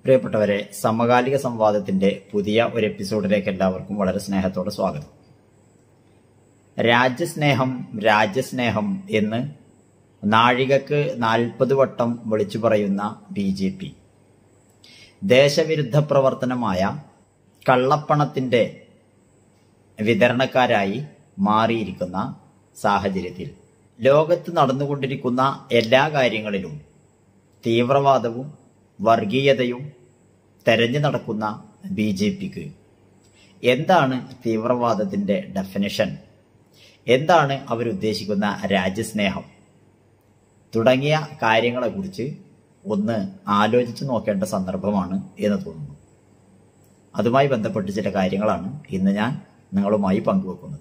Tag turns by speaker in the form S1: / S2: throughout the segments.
S1: പ്രിയപ്പെട്ടവരെ സമകാലിക സംവാദത്തിന്റെ പുതിയ ഒരു എപ്പിസോഡിലേക്ക് എല്ലാവർക്കും വളരെ സ്നേഹത്തോടെ സ്വാഗതം രാജ്യസ്നേഹം രാജ്യസ്നേഹം എന്ന് നാഴികക്ക് നാൽപ്പത് വട്ടം വിളിച്ചു പറയുന്ന ബി ജെ പി ദേശവിരുദ്ധ പ്രവർത്തനമായ കള്ളപ്പണത്തിന്റെ വിതരണക്കാരായി മാറിയിരിക്കുന്ന സാഹചര്യത്തിൽ ലോകത്ത് നടന്നുകൊണ്ടിരിക്കുന്ന എല്ലാ കാര്യങ്ങളിലും തീവ്രവാദവും വർഗീയതയും തെരഞ്ഞു നടക്കുന്ന ബി ജെ പിക്ക് എന്താണ് തീവ്രവാദത്തിന്റെ ഡെഫിനിഷൻ എന്താണ് അവരുദ്ദേശിക്കുന്ന രാജ്യസ്നേഹം തുടങ്ങിയ കാര്യങ്ങളെക്കുറിച്ച് ഒന്ന് ആലോചിച്ച് നോക്കേണ്ട സന്ദർഭമാണ് എന്ന് തോന്നുന്നു അതുമായി ബന്ധപ്പെട്ട് ചില കാര്യങ്ങളാണ് ഇന്ന് ഞാൻ നിങ്ങളുമായി പങ്കുവെക്കുന്നത്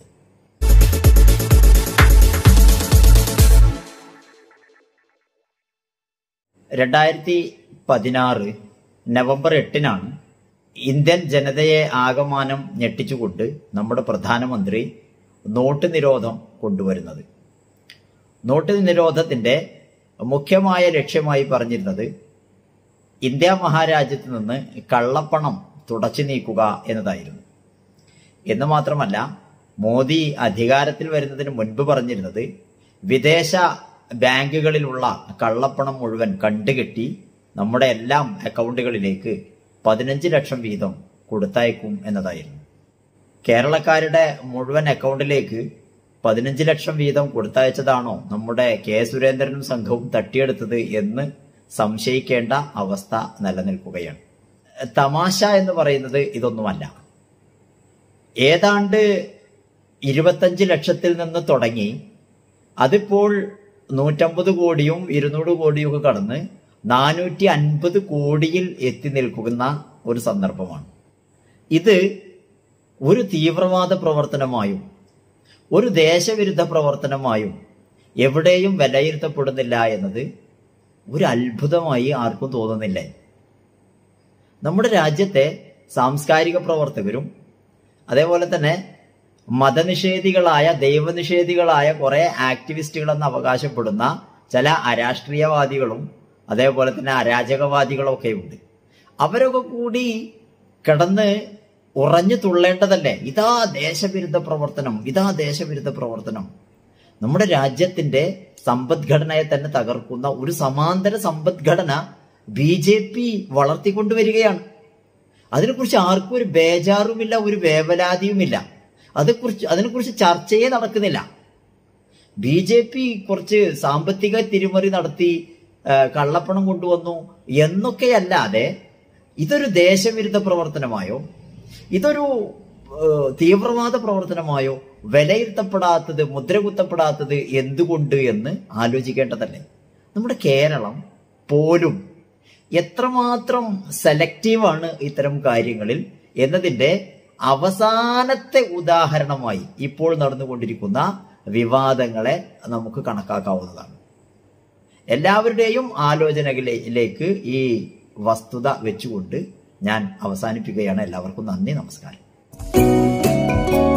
S1: രണ്ടായിരത്തി പതിനാറ് നവംബർ എട്ടിനാണ് ഇന്ത്യൻ ജനതയെ ആകമാനം ഞെട്ടിച്ചുകൊണ്ട് നമ്മുടെ പ്രധാനമന്ത്രി നോട്ട് നിരോധം കൊണ്ടുവരുന്നത് നോട്ട് നിരോധത്തിന്റെ മുഖ്യമായ ലക്ഷ്യമായി പറഞ്ഞിരുന്നത് ഇന്ത്യ മഹാരാജ്യത്ത് നിന്ന് കള്ളപ്പണം തുടച്ചു നീക്കുക എന്നതായിരുന്നു എന്ന് മാത്രമല്ല മോദി അധികാരത്തിൽ വരുന്നതിന് മുൻപ് പറഞ്ഞിരുന്നത് വിദേശ ബാങ്കുകളിലുള്ള കള്ളപ്പണം മുഴുവൻ കണ്ടുകെട്ടി നമ്മുടെ എല്ലാം അക്കൗണ്ടുകളിലേക്ക് പതിനഞ്ച് ലക്ഷം വീതം കൊടുത്തയക്കും എന്നതായിരുന്നു കേരളക്കാരുടെ മുഴുവൻ അക്കൗണ്ടിലേക്ക് പതിനഞ്ച് ലക്ഷം വീതം കൊടുത്തയച്ചതാണോ നമ്മുടെ കെ സുരേന്ദ്രനും സംഘവും തട്ടിയെടുത്തത് എന്ന് സംശയിക്കേണ്ട അവസ്ഥ നിലനിൽക്കുകയാണ് തമാശ എന്ന് പറയുന്നത് ഇതൊന്നുമല്ല ഏതാണ്ട് ഇരുപത്തഞ്ച് ലക്ഷത്തിൽ നിന്ന് തുടങ്ങി അതിപ്പോൾ നൂറ്റമ്പത് കോടിയും ഇരുന്നൂറ് കോടിയും ഒക്കെ കടന്ന് നാനൂറ്റി അൻപത് കോടിയിൽ എത്തി നിൽക്കുന്ന ഒരു സന്ദർഭമാണ് ഇത് ഒരു തീവ്രവാദ പ്രവർത്തനമായും ഒരു ദേശവിരുദ്ധ പ്രവർത്തനമായും എവിടെയും വിലയിരുത്തപ്പെടുന്നില്ല എന്നത് ഒരു അത്ഭുതമായി ആർക്കും തോന്നുന്നില്ലേ നമ്മുടെ രാജ്യത്തെ സാംസ്കാരിക പ്രവർത്തകരും അതേപോലെ തന്നെ മതനിഷേധികളായ ദൈവനിഷേധികളായ കുറെ ആക്ടിവിസ്റ്റുകളെന്ന് അവകാശപ്പെടുന്ന ചില അരാഷ്ട്രീയവാദികളും അതേപോലെ തന്നെ അരാജകവാദികളും ഒക്കെ ഉണ്ട് അവരൊക്കെ കൂടി കിടന്ന് ഉറഞ്ഞു തുള്ളേണ്ടതല്ലേ ഇതാ ദേശവിരുദ്ധ പ്രവർത്തനം ഇതാ ദേശവിരുദ്ധ പ്രവർത്തനം നമ്മുടെ രാജ്യത്തിന്റെ സമ്പദ്ഘടനയെ തന്നെ തകർക്കുന്ന ഒരു സമാന്തര സമ്പദ്ഘടന ബി ജെ പി വളർത്തിക്കൊണ്ടുവരികയാണ് അതിനെക്കുറിച്ച് ആർക്കും ഒരു ബേജാറുമില്ല ഒരു വേവലാതിയുമില്ല അതേക്കുറിച്ച് അതിനെക്കുറിച്ച് ചർച്ചയെ നടക്കുന്നില്ല ബി ജെ പി കുറച്ച് സാമ്പത്തിക തിരിമറി നടത്തി കള്ളപ്പണം കൊണ്ടുവന്നു എന്നൊക്കെയല്ലാതെ ഇതൊരു ദേശവിരുദ്ധ പ്രവർത്തനമായോ ഇതൊരു തീവ്രവാദ പ്രവർത്തനമായോ വിലയിരുത്തപ്പെടാത്തത് മുദ്രകുത്തപ്പെടാത്തത് എന്തുകൊണ്ട് എന്ന് ആലോചിക്കേണ്ടതല്ലേ നമ്മുടെ കേരളം പോലും എത്രമാത്രം സെലക്റ്റീവാണ് ഇത്തരം കാര്യങ്ങളിൽ എന്നതിന്റെ അവസാനത്തെ ഉദാഹരണമായി ഇപ്പോൾ നടന്നുകൊണ്ടിരിക്കുന്ന വിവാദങ്ങളെ നമുക്ക് കണക്കാക്കാവുന്നതാണ് എല്ലാവരുടെയും ആലോചനകളിലേക്ക് ഈ വസ്തുത വെച്ചുകൊണ്ട് ഞാൻ അവസാനിപ്പിക്കുകയാണ് എല്ലാവർക്കും നന്ദി നമസ്കാരം